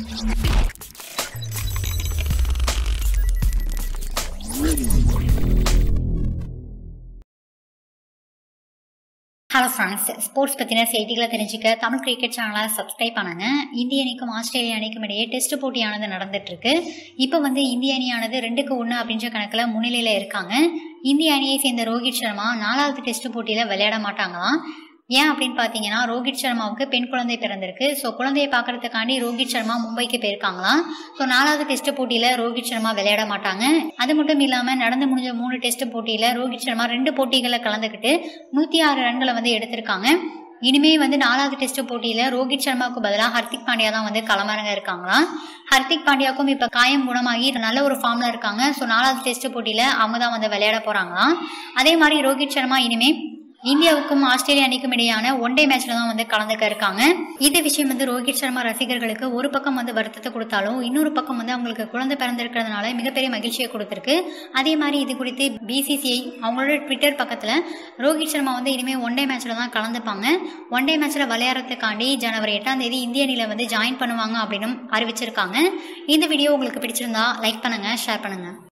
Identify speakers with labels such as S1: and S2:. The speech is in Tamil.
S1: ஹலோ ஃப்ரெண்ட்ஸ் ஸ்போர்ட்ஸ் பற்றின செய்திகளை தெரிஞ்சுக்க தமிழ் கிரிக்கெட் சேனலை சப்ஸ்கிரைப் பண்ணுங்க இந்திய அணிக்கும் ஆஸ்திரேலிய அணிக்கும் இடையே டெஸ்ட் போட்டியானது நடந்துட்டு இருக்கு இப்போ வந்து இந்திய அணியானது ரெண்டுக்கு ஒன்று அப்படின்ற கணக்கில் முன்னிலையில் இருக்காங்க இந்திய அணியை சேர்ந்த ரோஹித் சர்மா நாலாவது டெஸ்ட் போட்டியில் விளையாட மாட்டாங்களாம் ஏன் அப்படின்னு பார்த்தீங்கன்னா ரோஹித் சர்மாவுக்கு பெண் குழந்தை பிறந்திருக்கு ஸோ குழந்தையை பார்க்கறதுக்காண்டி ரோஹித் சர்மா மும்பைக்கு போயிருக்காங்களாம் ஸோ நாலாவது டெஸ்ட் போட்டியில் ரோஹித் சர்மா விளையாட மாட்டாங்க அது மட்டும் இல்லாமல் நடந்து முடிஞ்ச மூணு டெஸ்ட் போட்டியில் ரோஹித் சர்மா ரெண்டு போட்டிகளில் கலந்துக்கிட்டு நூற்றி ஆறு ரன்களை வந்து எடுத்திருக்காங்க இனிமே வந்து நாலாவது டெஸ்ட் போட்டியில் ரோஹித் சர்மாவுக்கு பதிலாக ஹர்திக் பாண்டியா தான் வந்து களமிறங்க இருக்காங்களாம் ஹர்திக் பாண்டியாவுக்கும் இப்போ காயம் குணமாகி நல்ல ஒரு ஃபார்மில் இருக்காங்க ஸோ நாலாவது டெஸ்ட் போட்டியில் அவங்க தான் வந்து விளையாட போகிறாங்களாம் அதே மாதிரி ரோஹித் சர்மா இனிமே இந்தியாவுக்கும் ஆஸ்திரேலிய அணிக்கும் இடையான ஒன் டே மேட்ச்ல தான் வந்து கலந்துக்க இருக்காங்க இந்த விஷயம் வந்து ரோஹித் சர்மா ரசிகர்களுக்கு ஒரு பக்கம் வந்து வருத்தத்தை கொடுத்தாலும் இன்னொரு பக்கம் வந்து அவங்களுக்கு குழந்தை பிறந்திருக்கிறதுனால மிகப்பெரிய மகிழ்ச்சியை கொடுத்துருக்கு அதே மாதிரி இது குறித்து பிசிசிஐ அவங்களோட ட்விட்டர் பக்கத்தில் ரோஹித் சர்மா வந்து இனிமேல் ஒன் டே மேட்ச்ல தான் கலந்துப்பாங்க ஒன் டே மேட்ச்ல விளையாடுறதுக்காண்டி ஜனவரி எட்டாம் தேதி இந்திய அணியில வந்து ஜாயின் பண்ணுவாங்க அப்படின்னு அறிவிச்சிருக்காங்க இந்த வீடியோ உங்களுக்கு பிடிச்சிருந்தா லைக் பண்ணுங்க ஷேர் பண்ணுங்க